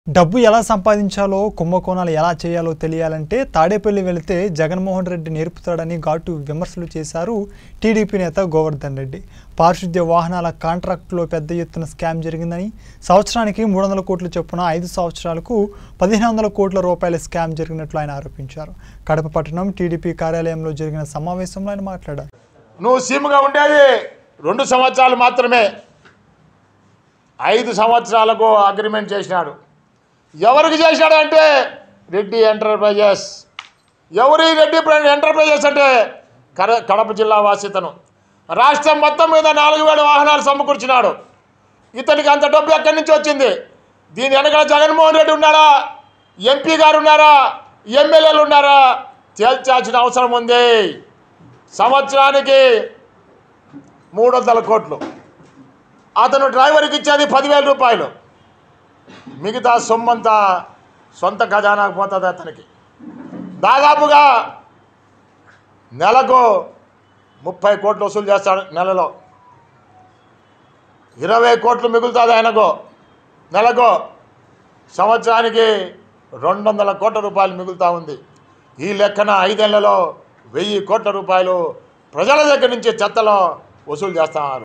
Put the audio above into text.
డబ్బు ఎలా సంపాదించాలో కుంభకోణాలు ఎలా చేయాలో తెలియాలంటే తాడేపల్లి వెళితే జగన్మోహన్ రెడ్డి నేర్పుతాడని ఘాటు విమర్శలు చేశారు టీడీపీ నేత గోవర్ధన్ రెడ్డి పారిశుద్ధ్య వాహనాల కాంట్రాక్టులో పెద్ద ఎత్తున స్కామ్ జరిగిందని సంవత్సరానికి మూడు వందల కోట్ల చొప్పున ఐదు సంవత్సరాలకు పదిహేను వందల కోట్ల రూపాయల స్కామ్ జరిగినట్లు ఆయన ఆరోపించారు కడప పట్టణం టీడీపీ కార్యాలయంలో జరిగిన సమావేశంలో ఆయన మాట్లాడారు నువ్వు సీఎంగా ఉండేది రెండు సంవత్సరాలు మాత్రమే ఐదు సంవత్సరాలకు అగ్రిమెంట్ చేసినాడు ఎవరికి చేసినాడు అంటే రెడ్డి ఎంటర్ప్రైజెస్ ఎవరి రెడ్డి ప్ర- ఎంటర్ప్రైజెస్ అంటే కర కడప జిల్లా వాసితను రాష్ట్రం మొత్తం మీద నాలుగు వేల వాహనాలు సమకూర్చినాడు ఇతనికి అంత డబ్బు ఎక్కడి నుంచి వచ్చింది దీని వెనకాల జగన్మోహన్ రెడ్డి ఉన్నారా ఎంపీ గారు ఉన్నారా ఎమ్మెల్యేలు ఉన్నారా తేల్చాల్సిన అవసరం ఉంది సంవత్సరానికి మూడు వందల కోట్లు అతను డ్రైవర్కి ఇచ్చేది పదివేల రూపాయలు మిగతా సొమ్మంతా సొంత ఖజానాకు పోతుంది అతనికి దాదాపుగా నెలకు ముప్పై కోట్లు వసూలు చేస్తాడు నెలలో ఇరవై కోట్లు మిగులుతుంది ఆయనకు నెలకు సంవత్సరానికి రెండు వందల కోట్ల రూపాయలు మిగులుతూ ఉంది ఈ లెక్కన ఐదేళ్లలో వెయ్యి కోట్ల రూపాయలు ప్రజల దగ్గర నుంచి చెత్తలో వసూలు చేస్తున్నారు